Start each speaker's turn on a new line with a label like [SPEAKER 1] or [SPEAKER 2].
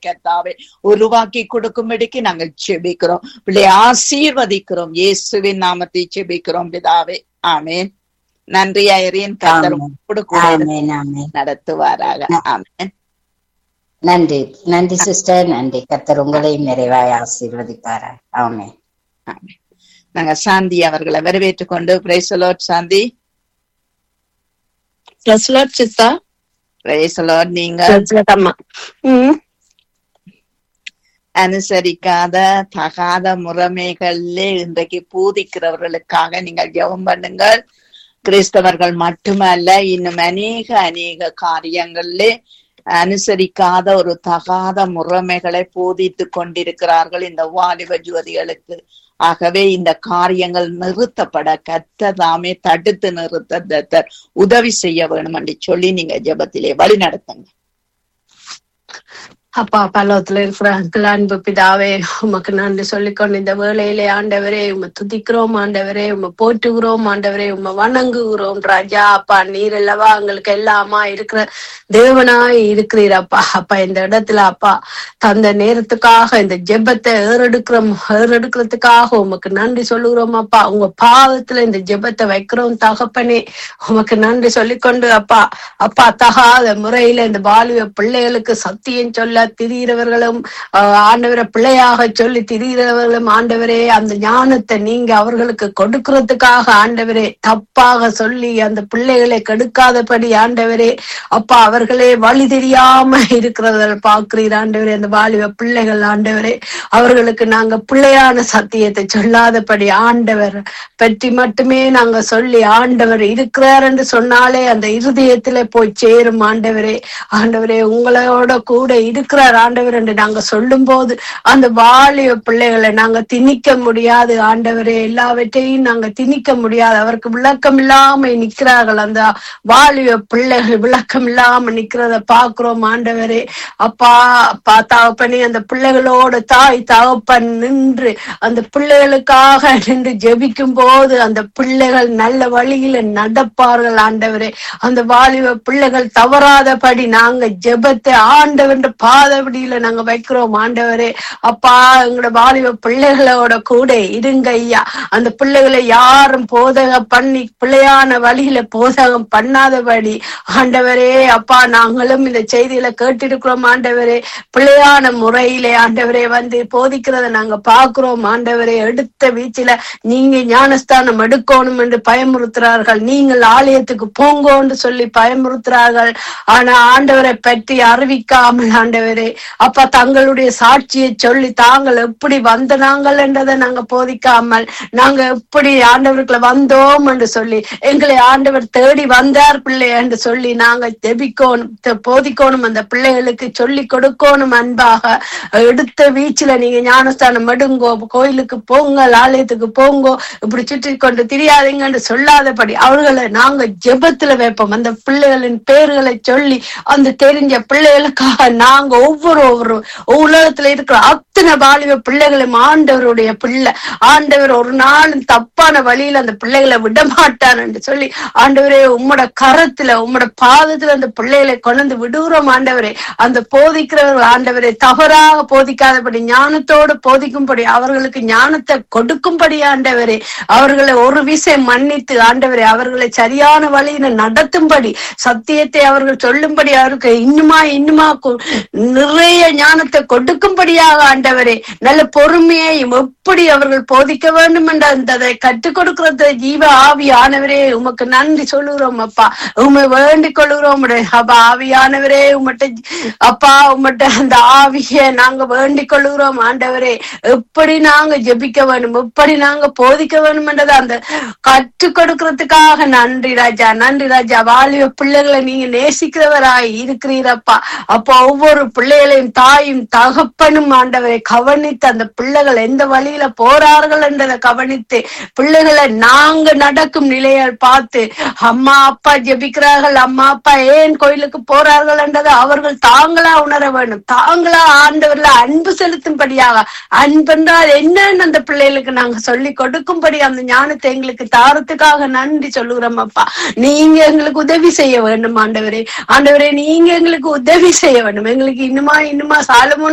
[SPEAKER 1] கத்தாவே உருவாக்கி கொடுக்கும்படிக்கு நாங்கள் செபிக்கிறோம் பிள்ளை ஆசீர்வதிக்கிறோம் இயேசுவின் நாமத்தை செபிக்கிறோம் பிதாவே ஆமேன் நன்றி ஐரியன் கத்தர்
[SPEAKER 2] ஆமென்.
[SPEAKER 1] உங்களோடு கூட இருந்து
[SPEAKER 2] ஆமென் ஆமென்
[SPEAKER 1] நடத்துவாராக ஆமேன்
[SPEAKER 2] நன்றி நன்றி சிஸ்டர் நன்றி கத்தர் உங்களையும் நிறைவாய் ஆசீர்வதிப்பாரா ஆமென்
[SPEAKER 1] ஆமென். நாங்க சாந்தி அவர்களை வரவேற்றுக் கொண்டு பிரைசலோட் சாந்தி
[SPEAKER 3] பிரஸ்லாட் சித்தா
[SPEAKER 1] பிரைசலோட் நீங்க
[SPEAKER 3] பிரஸ்லாட் அம்மா ம்
[SPEAKER 1] அனுசரிக்காத தகாத முறைமைகளிலே இன்றைக்கு பூதிக்கிறவர்களுக்காக நீங்கள் ஜெபம் பண்ணுங்கள் கிறிஸ்தவர்கள் மட்டுமல்ல இன்னும் அநேக அநேக காரியங்களிலே அனுசரிக்காத ஒரு தகாத முறைமைகளை போதித்துக் கொண்டிருக்கிறார்கள் இந்த வாலிப ஜோதிகளுக்கு ஆகவே இந்த காரியங்கள் நிறுத்தப்பட கத்த தாமே தடுத்து நிறுத்த தத்தர் உதவி செய்ய வேணும் என்று சொல்லி நீங்க ஜெபத்திலே வழி நடத்துங்க
[SPEAKER 3] அப்பா பல்லவத்துல இருக்கிற அங்கிள் அன்பு பிதாவே உமக்கு நன்றி சொல்லிக்கொண்டு இந்த வேளையிலே ஆண்டவரே உம்மை துதிக்கிறோம் ஆண்டவரே உம்மை போற்றுகிறோம் ஆண்டவரே உம்மை வணங்குகிறோம் ராஜா அப்பா நீர் அல்லவா எங்களுக்கு எல்லாமா இருக்கிற தேவனாய் இருக்கிறீர் அப்பா அப்பா இந்த இடத்துல அப்பா தந்த நேரத்துக்காக இந்த ஜெபத்தை ஏறெடுக்கிறோம் ஏறெடுக்கிறதுக்காக உமக்கு நன்றி சொல்லுகிறோம் அப்பா உங்க பாவத்துல இந்த ஜெபத்தை வைக்கிறோம் தகப்பனே உமக்கு நன்றி சொல்லிக்கொண்டு அப்பா அப்பா தகாத முறையில இந்த பாலிய பிள்ளைகளுக்கு சத்தியம் சொல்ல திரிகிறவர்களும் ஆஹ், ஆண்டவரை பிள்ளையாக சொல்லி திரிகிறவர்களும் ஆண்டவரே அந்த ஞானத்தை நீங்க அவர்களுக்கு கொடுக்கறதுக்காக ஆண்டவரே தப்பாக சொல்லி அந்த பிள்ளைகளை கெடுக்காதபடி ஆண்டவரே அப்பா அவர்களே வழி தெரியாம இருக்கிறத பாக்குறீர் ஆண்டவரே அந்த வாலிப பிள்ளைகள் ஆண்டவரே அவர்களுக்கு நாங்க பிள்ளையான சத்தியத்தை சொல்லாதபடி ஆண்டவர் பற்றி மட்டுமே நாங்க சொல்லி ஆண்டவர் இருக்கிறார் என்று சொன்னாலே அந்த இருதயத்திலே போய் சேரும் ஆண்டவரே ஆண்டவரே உங்களோட கூட இருக்கிறார் ஆண்டவர் என்று நாங்க சொல்லும் போது அந்த வாலிப பிள்ளைகளை நாங்க திணிக்க முடியாது ஆண்டவரே எல்லாவற்றையும் நாங்க திணிக்க முடியாது அவருக்கு விளக்கம் இல்லாம நிக்கிறார்கள் அந்த வாலிப பிள்ளைகள் விளக்கம் இல்லாம நிக்கிறத பாக்குறோம் ஆண்டவரே அப்பா அப்பா தகப்பனே அந்த பிள்ளைகளோட தாய் தகப்பன் நின்று அந்த பிள்ளைகளுக்காக நின்று ஜெபிக்கும் போது அந்த பிள்ளைகள் நல்ல வழியில நடப்பார்கள் ஆண்டவரே அந்த வாலிப பிள்ளைகள் தவறாதபடி நாங்க ஜெபத்தை ஆண்டவர் பாதபடியில நாங்க வைக்கிறோம் ஆண்டவரே அப்பா எங்களோட வாலிப பிள்ளைகளோட கூட இருங்க ஐயா அந்த பிள்ளைகளை யாரும் போதகம் பண்ணி பிள்ளையான வழியில போதகம் பண்ணாதபடி ஆண்டவரே அப்பா நாங்களும் இந்த செய்தியில கேட்டிருக்கிறோம் ஆண்டவரே பிள்ளையான முறையிலே ஆண்டவரே வந்து போதிக்கிறத நாங்க பாக்குறோம் ஆண்டவரே எடுத்த வீச்சில நீங்க ஞானஸ்தானம் எடுக்கணும் என்று பயமுறுத்துறார்கள் நீங்கள் ஆலயத்துக்கு போங்கோன்னு சொல்லி பயமுறுத்துறார்கள் ஆனா ஆண்டவரை பற்றி அறிவிக்காமல் ஆண்டவரே அப்ப தங்களுடைய சாட்சியை சொல்லி தாங்கள் எப்படி வந்த நாங்கள் என்றதை நாங்க போதிக்காமல் நாங்க எப்படி ஆண்டவருக்குள்ள வந்தோம் என்று சொல்லி எங்களை ஆண்டவர் தேடி வந்தார் பிள்ளை என்று சொல்லி நாங்க ஜெபிக்கணும் தெ- போதிக்கணும் அந்த பிள்ளைகளுக்கு சொல்லி கொடுக்கணும் அன்பாக எடுத்த வீச்சுல நீங்க ஞானஸ்தானம் எடுங்கோ கோயிலுக்கு போங்க ஆலயத்துக்கு போங்கோ இப்படி சுற்றி கொண்டு திரியாதீங்கன்னு சொல்லாதபடி அவர்களை நாங்க ஜெபத்துல வைப்போம் அந்த பிள்ளைகளின் பேர்களை சொல்லி அந்த தெரிஞ்ச பிள்ளைகளுக்காக நாங்க ஒவ்வொரு ஒவ்வொரு உலகத்துல இருக்கிற அத்தனை வாலிப பிள்ளைகளும் ஆண்டவருடைய பிள்ளை ஆண்டவர் ஒரு நாளும் தப்பான வழியில அந்த பிள்ளைகளை விட மாட்டார் என்று சொல்லி ஆண்டவரே உம்மோட கரத்துல உம்மோட பாதத்துல அந்த பிள்ளைகளை கொண்டு விடுகிறோம் ஆண்டவரே அந்த போதிக்கிறவர்கள் ஆண்டவரே தவறாக போதிக்காதபடி ஞானத்தோடு போதிக்கும்படி அவர்களுக்கு ஞானத்தை கொடுக்கும்படி ஆண்டவரே அவர்களை ஒரு விசை மன்னித்து ஆண்டவரே அவர்களை சரியான வழியில நடத்தும்படி சத்தியத்தை அவர்கள் சொல்லும்படி அவருக்கு இன்னுமா இன்னுமா கு- நிறைய ஞானத்தை கொடுக்கும்படியாக ஆண்டவரே நல்ல பொறுமையையும் எப்படி அவர்கள் போதிக்க வேண்டும் என்ற அந்த அதை கற்றுக் கொடுக்கிறது ஜீவ ஆவி ஆனவரே உமக்கு நன்றி சொல்லுகிறோம் அப்பா உண்மை வேண்டிக் கொள்கிறோம் உடைய அப்பா ஆவியானவரே உமட்ட அப்பா உமட்ட அந்த ஆவிய நாங்க வேண்டிக் கொள்கிறோம் ஆண்டவரே எப்படி நாங்க ஜெபிக்க வேண்டும் எப்படி நாங்க போதிக்க வேண்டும் என்றதை அந்த கற்றுக் கொடுக்கறதுக்காக நன்றி ராஜா நன்றி ராஜா வாலிப பிள்ளைகளை நீங்க நேசிக்கிறவராய் இருக்கிறீரப்பா அப்போ ஒவ்வொரு பிள்ளைகளையும் தாயும் தகப்பனும் ஆண்டவரை கவனித்து அந்த பிள்ளைகள் எந்த வழியில போறார்கள் என்றதை கவனித்து பிள்ளைகளை நாங்க நடக்கும் நிலையை பார்த்து அம்மா அப்பா ஜெபிக்கிறார்கள் அம்மா அப்பா ஏன் கோயிலுக்கு போறார்கள் என்றதை அவர்கள் தாங்களா உணர வேண்டும் தாங்களா ஆண்டவர்ல அன்பு செலுத்தும்படியாக அன்பென்றால் என்னன்னு அந்த பிள்ளைகளுக்கு நாங்க சொல்லி கொடுக்கும்படி அந்த ஞானத்தை எங்களுக்கு தாரத்துக்காக நன்றி சொல்லுகிறோம் அப்பா நீங்க எங்களுக்கு உதவி செய்ய வேண்டும் ஆண்டவரே ஆண்டவரே நீங்க எங்களுக்கு உதவி செய்ய வேண்டும் எங்களுக்கு இன்னுமா இன்னுமா சாலமோன்